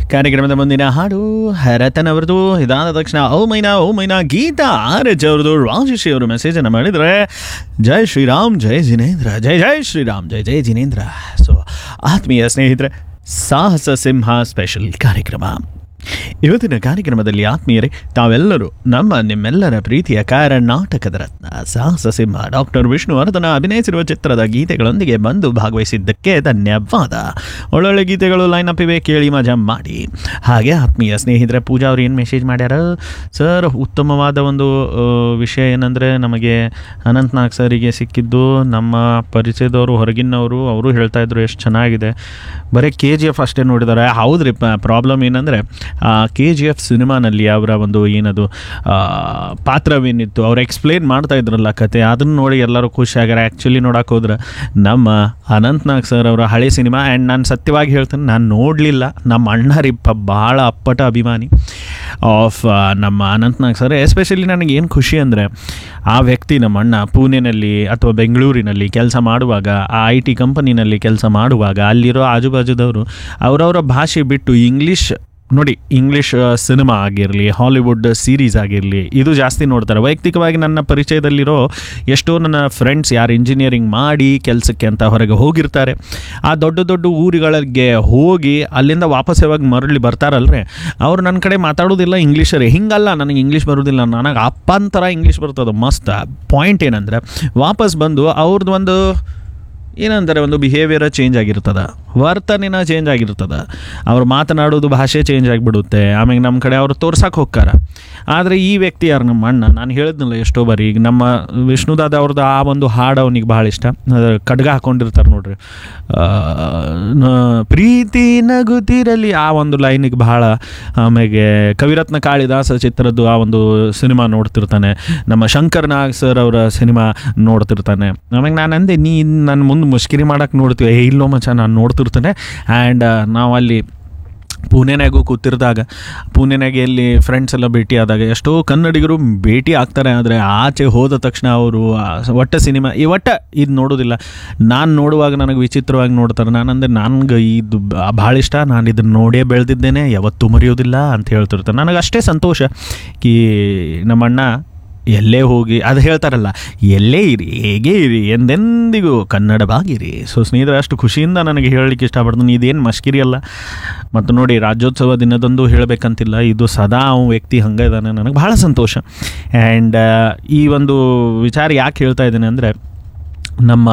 ಕಾರ್ಯಕ್ರಮದ ಮುಂದಿನ ಹಾಡು ರತನ್ ಅವರದು ಇದಾದ ತಕ್ಷಣ O Maina O Maina Geetha R H ಅವ್ರದ್ದು ರಾಜೇಶಿ ಅವರು ಮೆಸೇಜನ್ನು ಮಾಡಿದರೆ ಜೈ ಶ್ರೀರಾಮ್ ಜೈ ಜಿನೇಂದ್ರ ಜೈ ಜೈ ಶ್ರೀರಾಮ್ ಜೈ ಜೈ ಜಿನೇಂದ್ರ ಸೊ ಆತ್ಮೀಯ ಸ್ನೇಹಿತರೆ ಸಾಹಸ ಸಿಂಹ ಸ್ಪೆಷಲ್ ಕಾರ್ಯಕ್ರಮ ಇವತ್ತಿನ ಕಾರ್ಯಕ್ರಮದಲ್ಲಿ ಆತ್ಮೀಯರೇ ತಾವೆಲ್ಲರೂ ನಮ್ಮ ನಿಮ್ಮೆಲ್ಲರ ಪ್ರೀತಿಯ ಕರ್ನಾಟಕದ ರತ್ನ ಸಾಹಸ ಸಿಂಹ ಡಾಕ್ಟರ್ ವಿಷ್ಣುವರ್ಧನ ಅಭಿನಯಿಸಿರುವ ಚಿತ್ರದ ಗೀತೆಗಳೊಂದಿಗೆ ಬಂದು ಭಾಗವಹಿಸಿದ್ದಕ್ಕೆ ಧನ್ಯವಾದ ಒಳ್ಳೊಳ್ಳೆ ಗೀತೆಗಳು ಲೈನ್ ಅಪ್ ಇವೆ ಕೇಳಿ ಮಜಾ ಮಾಡಿ ಹಾಗೆ ಆತ್ಮೀಯ ಸ್ನೇಹಿತರೆ ಪೂಜಾ ಅವ್ರು ಏನು ಮೆಸೇಜ್ ಮಾಡ್ಯಾರ ಸರ್ ಉತ್ತಮವಾದ ಒಂದು ಆ, ವಿಷಯ ಏನಂದರೆ ನಮಗೆ ಅನಂತ್ನಾಗ್ ಸರಿಗೆ ಸಿಕ್ಕಿದ್ದು ನಮ್ಮ ಪರಿಚಯದವರು ಹೊರಗಿನವರು ಅವರು ಹೇಳ್ತಾ ಇದ್ರು ಎಷ್ಟು ಚೆನ್ನಾಗಿದೆ ಬರೀ ಕೆ ಜಿ ಎಫ್ ಅಷ್ಟೇ ನೋಡಿದ್ದಾರೆ ಹೌದ್ರಿ ಪ್ರಾಬ್ಲಮ್ ಏನಂದರೆ ಕೆ ಜಿ ಎಫ್ ಸಿನಿಮಾನಲ್ಲಿ ಅವರ ಒಂದು ಏನದು ಆ, ಪಾತ್ರವೇನಿತ್ತು ಅವ್ರು ಎಕ್ಸ್ಪ್ಲೇನ್ ಮಾಡ್ತಾ ಇದ್ರಲ್ಲ ಕತೆ ಅದನ್ನು ನೋಡಿ ಎಲ್ಲರೂ ಖುಷಿ ಆಗ್ಯಾರ ಆ್ಯಕ್ಚುಲಿ ನೋಡಕ್ಕೆ ಹೋದ್ರೆ ನಮ್ಮ ಅನಂತ್ನಾಗ್ ಸರ್ ಅವರ ಹಳೆ ಸಿನಿಮಾ ಆ್ಯಂಡ್ ನಾನು ಸತ್ಯವಾಗಿ ಹೇಳ್ತೇನೆ ನಾನು ನೋಡಲಿಲ್ಲ ನಮ್ಮ ಅಣ್ಣರಿಪ್ಪ ಭಾಳ ಅಪ್ಪಟ ಅಭಿಮಾನಿ ಆಫ್ ನಮ್ಮ ಅನಂತ್ನಾಗ್ ಸರ್ ಎಸ್ಪೆಷಲಿ ನನಗೆ ಏನು ಖುಷಿ ಅಂದರೆ ಆ ವ್ಯಕ್ತಿ ನಮ್ಮ ಅಣ್ಣ ಪುಣೆನಲ್ಲಿ ಅಥವಾ ಬೆಂಗಳೂರಿನಲ್ಲಿ ಕೆಲಸ ಮಾಡುವಾಗ ಆ ಐ ಟಿ ಕಂಪನಿನಲ್ಲಿ ಕೆಲಸ ಮಾಡುವಾಗ ಅಲ್ಲಿರೋ ಆಜುಬಾಜುದವರು ಅವರವರ ಭಾಷೆ ಬಿಟ್ಟು ಇಂಗ್ಲೀಷ್ ನೋಡಿ ಇಂಗ್ಲೀಷ್ ಸಿನಿಮಾ ಆಗಿರಲಿ ಹಾಲಿವುಡ್ ಸೀರೀಸ್ ಆಗಿರಲಿ ಇದು ಜಾಸ್ತಿ ನೋಡ್ತಾರೆ ವೈಯಕ್ತಿಕವಾಗಿ ನನ್ನ ಪರಿಚಯದಲ್ಲಿರೋ ಎಷ್ಟೋ ನನ್ನ ಫ್ರೆಂಡ್ಸ್ ಯಾರು ಇಂಜಿನಿಯರಿಂಗ್ ಮಾಡಿ ಕೆಲಸಕ್ಕೆ ಅಂತ ಹೊರಗೆ ಹೋಗಿರ್ತಾರೆ ಆ ದೊಡ್ಡ ದೊಡ್ಡ ಊರುಗಳಿಗೆ ಹೋಗಿ ಅಲ್ಲಿಂದ ವಾಪಸ್ ಯಾವಾಗ ಮರಳಿ ಬರ್ತಾರಲ್ರಿ ಅವ್ರು ನನ್ನ ಕಡೆ ಮಾತಾಡೋದಿಲ್ಲ ಇಂಗ್ಲೀಷರೇ ಹಿಂಗಲ್ಲ ನನಗೆ ಇಂಗ್ಲೀಷ್ ಬರೋದಿಲ್ಲ ನನಗೆ ಅಪ್ಪಂತರ ಇಂಗ್ಲೀಷ್ ಬರ್ತದೆ ಮಸ್ತ್ ಪಾಯಿಂಟ್ ಏನಂದ್ರೆ ವಾಪಸ್ ಬಂದು ಅವ್ರದ್ದು ಒಂದು ಏನಂತಾರೆ ಒಂದು ಬಿಹೇವಿಯರ್ ಚೇಂಜ್ ಆಗಿರ್ತದ ವರ್ತನೆನ ಚೇಂಜ್ ಆಗಿರ್ತದ ಅವ್ರು ಮಾತನಾಡೋದು ಭಾಷೆ ಚೇಂಜ್ ಆಗಿಬಿಡುತ್ತೆ ಆಮೇಲೆ ನಮ್ಮ ಕಡೆ ಅವ್ರು ತೋರ್ಸಕ್ಕೆ ಹೋಗ್ತಾರ ಆದರೆ ಈ ವ್ಯಕ್ತಿ ಯಾರು ನಮ್ಮ ಅಣ್ಣ ನಾನು ಹೇಳಿದ್ನಲ್ಲ ಎಷ್ಟೋ ಬಾರಿ ಈಗ ನಮ್ಮ ವಿಷ್ಣುದಾದ ಅವ್ರದ್ದು ಆ ಒಂದು ಹಾಡು ಅವನಿಗೆ ಭಾಳ ಇಷ್ಟ ಅದು ಖಡ್ಗ ಹಾಕೊಂಡಿರ್ತಾರೆ ನೋಡ್ರಿ ಆ, ನ- ಪ್ರೀತಿ ನಗುತ್ತಿರಲಿ ಆ ಒಂದು ಲೈನಿಗೆ ಭಾಳ ಆಮೇಲೆ ಕವಿರತ್ನ ಕಾಳಿದಾಸ ಚಿತ್ರದ್ದು ಆ ಒಂದು ಸಿನಿಮಾ ನೋಡ್ತಿರ್ತಾನೆ ನಮ್ಮ ಶಂಕರ್ ನಾಗ್ ಸರ್ ಅವರ ಸಿನಿಮಾ ನೋಡ್ತಿರ್ತಾನೆ ಆಮೇಲೆ ನಾನು ಅಂದೆ ನೀ ನನ್ನ ಮುಂದೆ ಮುಷ್ಕಿರಿ ಮಾಡಕ್ಕೆ ನೋಡ್ತೀವಿ ಏ ಇಲ್ಲೋ ಮಚ್ಚ ನಾನು ನೋಡ್ತಿರ್ತೇನೆ ಆ್ಯಂಡ್ ನಾವು ಅಲ್ಲಿ ಪುಣೆನಾಗೂ ಕೂತಿರ್ದಾಗ ಪುಣೆನಾಗೆ ಎಲ್ಲಿ ಫ್ರೆಂಡ್ಸ್ ಎಲ್ಲ ಭೇಟಿ ಆದಾಗ ಎಷ್ಟೋ ಕನ್ನಡಿಗರು ಭೇಟಿ ಆಗ್ತಾರೆ ಆದರೆ ಆಚೆ ಹೋದ ತಕ್ಷಣ ಅವರು ಒಟ್ಟ ಸಿನಿಮಾ ಈ ಒಟ್ಟ ಇದು ನೋಡೋದಿಲ್ಲ ನಾನು ನೋಡುವಾಗ ನನಗೆ ವಿಚಿತ್ರವಾಗಿ ನೋಡ್ತಾರೆ ನಾನು ಅಂದರೆ ನನಗೆ ಇದು ಭಾಳ ಇಷ್ಟ ನಾನು ಇದನ್ನು ನೋಡೇ ಬೆಳೆದಿದ್ದೇನೆ ಯಾವತ್ತೂ ಮರೆಯೋದಿಲ್ಲ ಅಂತ ಹೇಳ್ತಿರ್ತಾರೆ ನನಗೆ ಅಷ್ಟೇ ಸಂತೋಷ ಕಿ ನಮ್ಮಣ್ಣ ಎಲ್ಲೇ ಹೋಗಿ ಅದು ಹೇಳ್ತಾರಲ್ಲ ಎಲ್ಲೇ ಇರಿ ಹೇಗೆ ಇರಿ ಎಂದೆಂದಿಗೂ ಕನ್ನಡವಾಗಿರಿ ಸೊ ಸ್ನೇಹಿತರೆ ಅಷ್ಟು ಖುಷಿಯಿಂದ ನನಗೆ ಹೇಳಲಿಕ್ಕೆ ಇಷ್ಟಪಡ್ತೀನಿ ಇದೇನು ಮಷ್ಕಿರಿ ಅಲ್ಲ ಮತ್ತು ನೋಡಿ ರಾಜ್ಯೋತ್ಸವ ದಿನದಂದು ಹೇಳಬೇಕಂತಿಲ್ಲ ಇದು ಸದಾ ಅವ ವ್ಯಕ್ತಿ ಹಂಗೆ ಇದ್ದಾನೆ ನನಗೆ ಭಾಳ ಸಂತೋಷ ಆ್ಯಂಡ್ ಈ ಒಂದು ವಿಚಾರ ಯಾಕೆ ಹೇಳ್ತಾ ಇದ್ದೇನೆ ಅಂದರೆ ನಮ್ಮ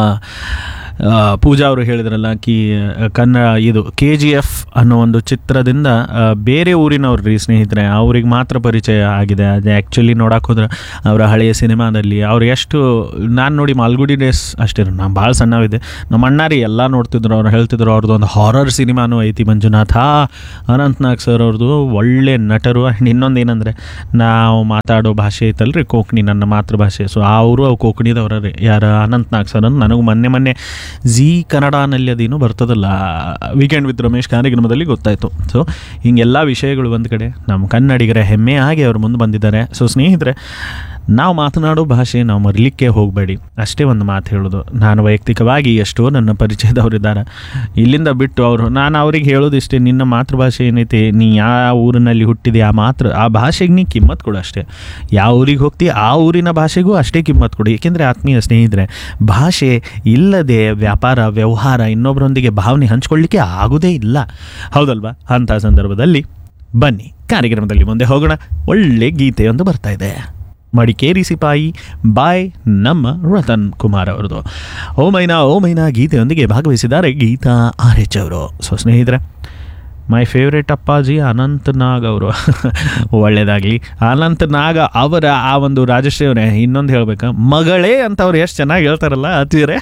ಆ, ಪೂಜಾ ಅವರು ಹೇಳಿದ್ರಲ್ಲ ಕಿ ಕನ್ನಡ ಇದು ಕೆ ಜಿ ಎಫ್ ಅನ್ನೋ ಒಂದು ಚಿತ್ರದಿಂದ ಆ, ಬೇರೆ ಊರಿನವ್ರು ರೀ ಸ್ನೇಹಿತರೆ ಅವ್ರಿಗೆ ಮಾತ್ರ ಪರಿಚಯ ಆಗಿದೆ ಅದು ಆ್ಯಕ್ಚುಲಿ ನೋಡಕ್ಕೆ ಹೋದ್ರೆ ಅವರ ಹಳೆಯ ಸಿನಿಮಾದಲ್ಲಿ ಅವ್ರು ಎಷ್ಟು ನಾನು ನೋಡಿ ಮಾಲ್ಗುಡಿ ಡೇಸ್ ಅಷ್ಟೇ ನಾನು ಭಾಳ ಸಣ್ಣವಿದ್ದೆ ನಮ್ಮ ಅಣ್ಣ ರೀ ಎಲ್ಲ ನೋಡ್ತಿದ್ರು ಅವ್ರು ಹೇಳ್ತಿದ್ರು ಅವ್ರದ್ದು ಒಂದು ಹಾರರ್ ಸಿನಿಮಾನೂ ಐತಿ ಮಂಜುನಾಥ ಅನಂತ್ನಾಗ್ ಸರ್ ಅವ್ರದ್ದು ಒಳ್ಳೆ ನಟರು ಆ್ಯಂಡ್ ಇನ್ನೊಂದು ಏನಂದರೆ ನಾವು ಮಾತಾಡೋ ಭಾಷೆ ಐತಲ್ರಿ ಕೋಕ್ಣಿ ನನ್ನ ಮಾತೃಭಾಷೆ ಸೊ ಅವರು ಅವು ಕೋಕಣಿದವ್ರ ರೀ ಯಾರು ಅನಂತ್ನಾಗ್ ಸರ್ ಅಂತ ನನಗೆ ಮೊನ್ನೆ ಮೊನ್ನೆ ಜಿ ಕನ್ನಡನಲ್ಲಿ ಅದೇನು ಬರ್ತದಲ್ಲ ವೀಕೆಂಡ್ ವಿತ್ ರಮೇಶ್ ಕಾರ್ಯಕ್ರಮದಲ್ಲಿ ಗೊತ್ತಾಯಿತು ಸೊ ಹಿಂಗೆಲ್ಲ ವಿಷಯಗಳು ಒಂದು ಕಡೆ ನಮ್ಮ ಕನ್ನಡಿಗರ ಹೆಮ್ಮೆ ಆಗಿ ಅವ್ರು ಮುಂದೆ ಬಂದಿದ್ದಾರೆ ಸೊ ಸ್ನೇಹಿತರೆ ನಾವು ಮಾತನಾಡೋ ಭಾಷೆ ನಾವು ಮರಲಿಕ್ಕೆ ಹೋಗಬೇಡಿ ಅಷ್ಟೇ ಒಂದು ಮಾತು ಹೇಳೋದು ನಾನು ವೈಯಕ್ತಿಕವಾಗಿ ಎಷ್ಟೋ ನನ್ನ ಪರಿಚಯದವರಿದ್ದಾರೆ ಇಲ್ಲಿಂದ ಬಿಟ್ಟು ಅವರು ನಾನು ಅವ್ರಿಗೆ ಹೇಳೋದಿಷ್ಟೇ ನಿನ್ನ ಮಾತೃಭಾಷೆ ಏನೈತಿ ನೀ ಯಾವ ಊರಿನಲ್ಲಿ ಹುಟ್ಟಿದೆ ಆ ಮಾತೃ ಆ ಭಾಷೆಗೆ ನೀ ಕಿಮ್ಮತ್ ಕೊಡು ಅಷ್ಟೇ ಯಾವ ಊರಿಗೆ ಹೋಗ್ತಿ ಆ ಊರಿನ ಭಾಷೆಗೂ ಅಷ್ಟೇ ಕಿಮ್ಮತ್ ಕೊಡು ಏಕೆಂದರೆ ಆತ್ಮೀಯ ಸ್ನೇಹಿತರೆ ಭಾಷೆ ಇಲ್ಲದೆ ವ್ಯಾಪಾರ ವ್ಯವಹಾರ ಇನ್ನೊಬ್ಬರೊಂದಿಗೆ ಭಾವನೆ ಹಂಚ್ಕೊಳ್ಳಿಕ್ಕೆ ಆಗೋದೇ ಇಲ್ಲ ಹೌದಲ್ವಾ ಅಂಥ ಸಂದರ್ಭದಲ್ಲಿ ಬನ್ನಿ ಕಾರ್ಯಕ್ರಮದಲ್ಲಿ ಮುಂದೆ ಹೋಗೋಣ ಒಳ್ಳೆ ಗೀತೆಯೊಂದು ಬರ್ತಾ ಇದೆ ಮಡಿಕೇರಿ ಸಿಪಾಯಿ ಬಾಯ್ ನಮ್ಮ ರತನ್ ಕುಮಾರ್ ಅವರದು ಓ ಮೈನಾ ಓ ಮೈನಾ ಗೀತೆಯೊಂದಿಗೆ ಭಾಗವಹಿಸಿದ್ದಾರೆ ಗೀತಾ ಆರ್ ಎಚ್ ಅವರು ಸೊ ಸ್ನೇಹಿತರೆ ಮೈ ಫೇವ್ರೇಟ್ ಅಪ್ಪಾಜಿ ಅನಂತ್ ನಾಗ್ ಅವರು ಒಳ್ಳೆಯದಾಗಲಿ ಅನಂತ್ ನಾಗ್ ಅವರ ಆ ಒಂದು ರಾಜಶ್ರೀ ಅವರೇ ಇನ್ನೊಂದು ಹೇಳ್ಬೇಕಾ ಮಗಳೇ ಅಂತ ಅವ್ರು ಎಷ್ಟು ಚೆನ್ನಾಗಿ ಹೇಳ್ತಾರಲ್ಲ ಅತಿಯರೇ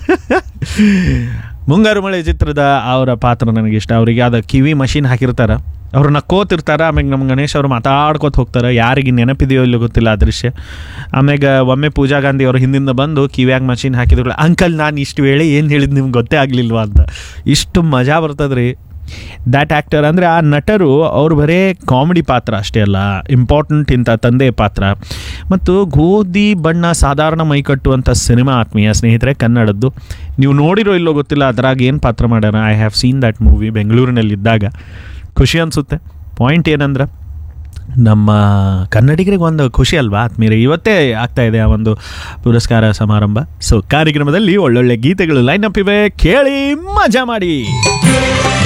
ಮುಂಗಾರು ಮಳೆ ಚಿತ್ರದ ಅವರ ಪಾತ್ರ ನನಗೆ ಇಷ್ಟ ಅವರಿಗೆ ಅದು ಕಿವಿ ಮಷಿನ್ ಹಾಕಿರ್ತಾರೆ ಅವ್ರು ನಕ್ಕೋತಿರ್ತಾರೆ ಆಮ್ಯಾಗ ನಮ್ಮ ಗಣೇಶ್ ಅವರು ಮಾತಾಡ್ಕೊತ ಹೋಗ್ತಾರೆ ಯಾರಿಗೆ ನೆನಪಿದೆಯೋ ಇಲ್ಲೋ ಗೊತ್ತಿಲ್ಲ ಆ ದೃಶ್ಯ ಆಮ್ಯಾಗ ಒಮ್ಮೆ ಪೂಜಾ ಗಾಂಧಿ ಅವರು ಹಿಂದಿಂದ ಬಂದು ಕಿವ್ಯಾಗ ಮಷಿನ್ ಹಾಕಿದ್ರು ಅಂಕಲ್ ನಾನು ಇಷ್ಟು ವೇಳೆ ಏನು ಹೇಳಿದ್ದು ನಿಮ್ಗೆ ಗೊತ್ತೇ ಆಗಲಿಲ್ವಾ ಅಂತ ಇಷ್ಟು ಮಜಾ ಬರ್ತದ್ರಿ ದ್ಯಾಟ್ ಆ್ಯಕ್ಟರ್ ಅಂದರೆ ಆ ನಟರು ಅವ್ರು ಬರೇ ಕಾಮಿಡಿ ಪಾತ್ರ ಅಷ್ಟೇ ಅಲ್ಲ ಇಂಪಾರ್ಟೆಂಟ್ ಇಂಥ ತಂದೆ ಪಾತ್ರ ಮತ್ತು ಗೋಧಿ ಬಣ್ಣ ಸಾಧಾರಣ ಮೈಕಟ್ಟು ಅಂತ ಸಿನಿಮಾ ಆತ್ಮೀಯ ಸ್ನೇಹಿತರೆ ಕನ್ನಡದ್ದು ನೀವು ನೋಡಿರೋ ಇಲ್ಲೋ ಗೊತ್ತಿಲ್ಲ ಅದ್ರಾಗ ಏನು ಪಾತ್ರ ಮಾಡ್ಯಾರ I have seen that movie ಬೆಂಗಳೂರಿನಲ್ಲಿದ್ದಾಗ ಖುಷಿ ಅನಿಸುತ್ತೆ ಪಾಯಿಂಟ್ ಏನಂದ್ರೆ ನಮ್ಮ ಕನ್ನಡಿಗರಿಗೆ ಒಂದು ಖುಷಿ ಅಲ್ವಾ ಆತ್ಮೀಯರೇ ಇವತ್ತೇ ಆಗ್ತಾ ಇದೆ ಆ ಒಂದು ಪುರಸ್ಕಾರ ಸಮಾರಂಭ ಸೊ ಕಾರ್ಯಕ್ರಮದಲ್ಲಿ ಒಳ್ಳೊಳ್ಳೆ ಗೀತೆಗಳು ಲೈನ್ ಅಪ್ ಇವೆ ಕೇಳಿ ಮಜಾ ಮಾಡಿ